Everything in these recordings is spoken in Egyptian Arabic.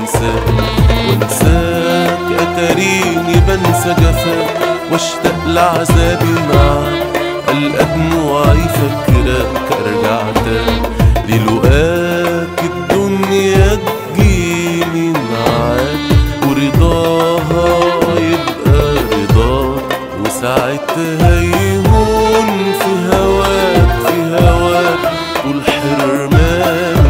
انساك وانساك اتريني بنسى جفاك واشتاق لعذابي معاك القى دموعي فكرك ارجع تاني للقاك الدنيا تجيني معاك ورضاها يبقى رضاك وساعتها يهون في هواك في هواك طول حرماني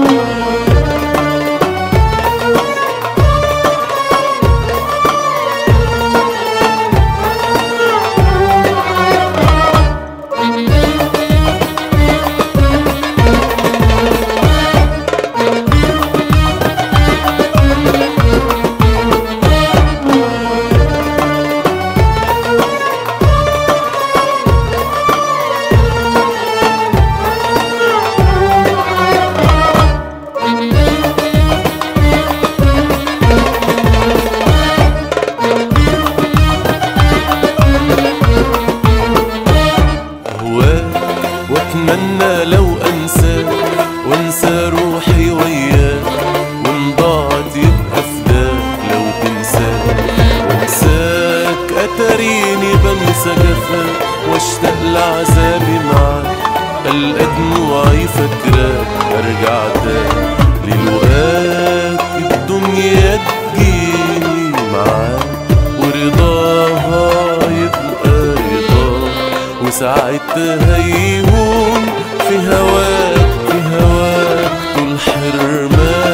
أهواك وأتمنى لو أنساك وأنسى روحي وياك وإن ضاعت يبقى فداك لو تنساك وأنساك أتريني بنسى جفاك وأشتاق لعذابي معاك ألقى دموعي فاكراك أرجع تاني للقاك الدنيا تجيني معاك ورضاها يبقى رضاك وساعتها يهون في هواك في هواك طول حرمان